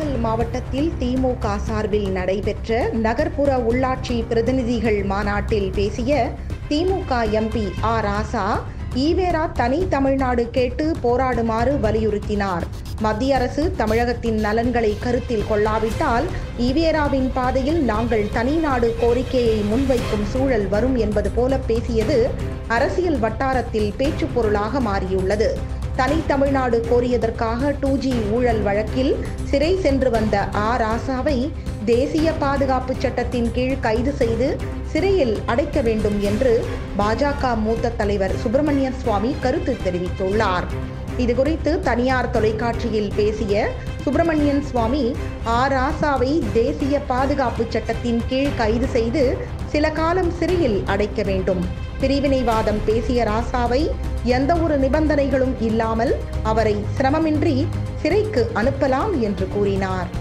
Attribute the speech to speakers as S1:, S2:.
S1: நாமக்கல் மாவட்டத்தில் திமுக சார்பில் நடைபெற்ற நகர்ப்புற உள்ளாட்சி பிரதிநிதிகள் மாநாட்டில் பேசிய திமுக எம்பி ஆ ராசா ஈவேரா தனி தமிழ்நாடு கேட்டு போராடுமாறு வலியுறுத்தினார் மத்திய அரசு தமிழகத்தின் நலன்களை கருத்தில் கொள்ளாவிட்டால் ஈவேராவின் பாதையில் நாங்கள் தனி நாடு கோரிக்கையை முன்வைக்கும் சூழல் வரும் என்பது போல பேசியது அரசியல் வட்டாரத்தில் பேச்சுப் பொருளாக மாறியுள்ளது தனி தமிழ்நாடு கோரியதற்காக டூ ஜி ஊழல் வழக்கில் சிறை சென்று வந்த ஆ ராசாவை தேசிய பாதுகாப்பு சட்டத்தின் கீழ் கைது செய்து சிறையில் அடைக்க வேண்டும் என்று பாஜக மூத்த தலைவர் சுப்பிரமணியன் சுவாமி கருத்து தெரிவித்துள்ளார் இதுகுறித்து தனியார் தொலைக்காட்சியில் பேசிய சுப்பிரமணியன் சுவாமி ஆ ராசாவை தேசிய பாதுகாப்பு சட்டத்தின் கீழ் கைது செய்து சில காலம் சிறையில் அடைக்க வேண்டும் பிரிவினைவாதம் பேசிய ராசாவை எந்த ஒரு நிபந்தனைகளும் இல்லாமல் அவரை சிரமமின்றி சிறைக்கு அனுப்பலாம் என்று கூறினார்